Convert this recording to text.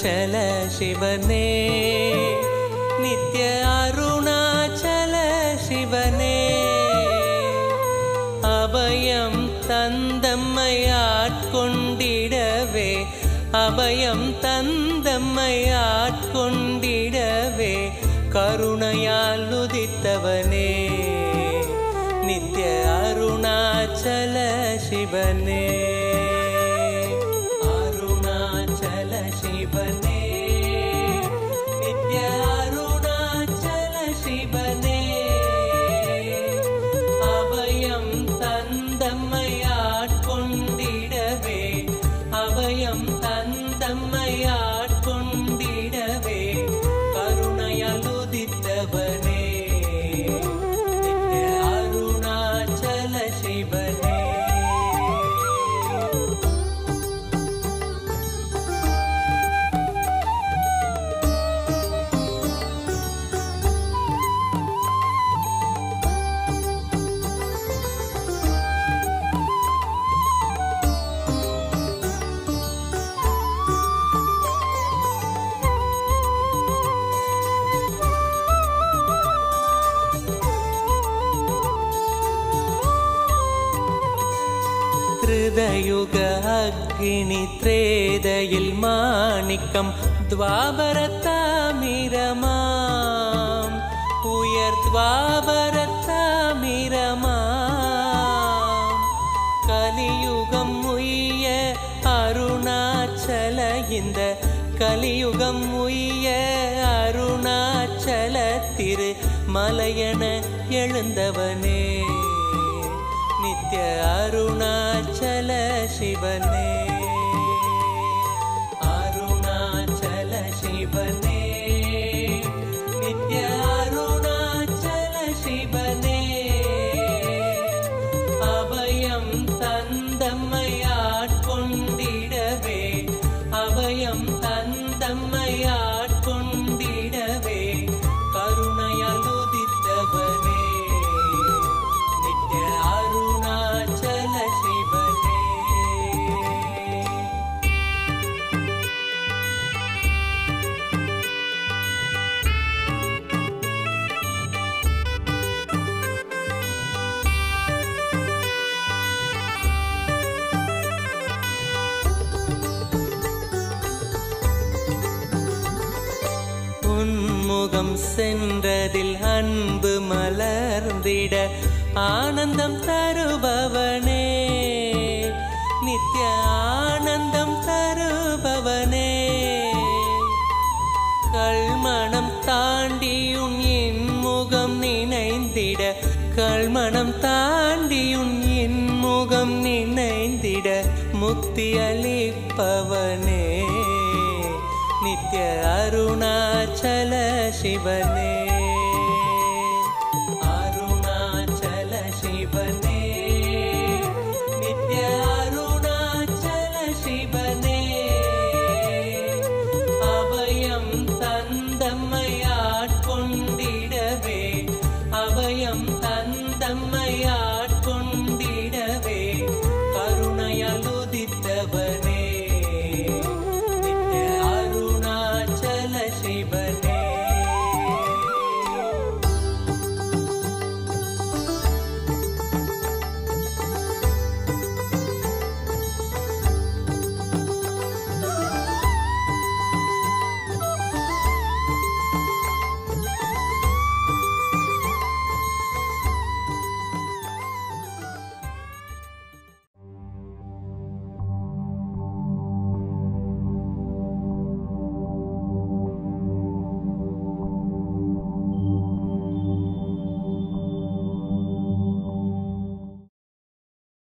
அருணாச்சல சிவனே நித்ய அருணாச்சல சிவனே அபயம் தந்தம்மை ஆட்கொண்டிடவே அபயம் தந்தம்மை ஆட்கொண்டிடவே கருணையால் உதித்தவனே நித்ய அருணாச்சல சிவனே அருணாச்சல சிவனே நித்ய அருணாச்சல சிவனே அபயம் தந்தம்மை ஆட்கொண்டிடவே அபயம் தந்தம்மை ஆட்கொண்டிடவே கருணையால் உதித்தவனே நித்ய அருணாச்சல சிவனே திருதயுக அக்னி த்ரேதையில் மாணிக்கம் துவாபரத்தாமிரமாம் உயர் துவாபரத்தாமிரமாம் கலியுகம் உய்ய அருணாச்சல இந்த கலியுகம் உய்ய அருணாச்சல திரு மலையன எழுந்தவனே நித்ய அருணாச்சல சிவனே அருணாச்சல சிவனே நித்ய அருணாச்சல சிவனே அபயம் தந்தம்மை ஆட்கொண்டிடவே அபயம் தந்தம்மை ஆட்கொண்டிடவே கருணையால் உதித்தவனே நித்ய அருணாச்சல சிவனே உன்முகம் சென்றதில் அன்பு மலர்ந்திட ஆனந்தம் தருபவனே நித்ய ஆனந்தம் தருபவனே கல்மணம் தாண்டி உன் இன்முகம் நினைந்திட கல்மணம் தாண்டி உன் இன்முகம் நினைந்திட முக்தி அளிப்பவனே நித்ய அருணாச்சல சிவனே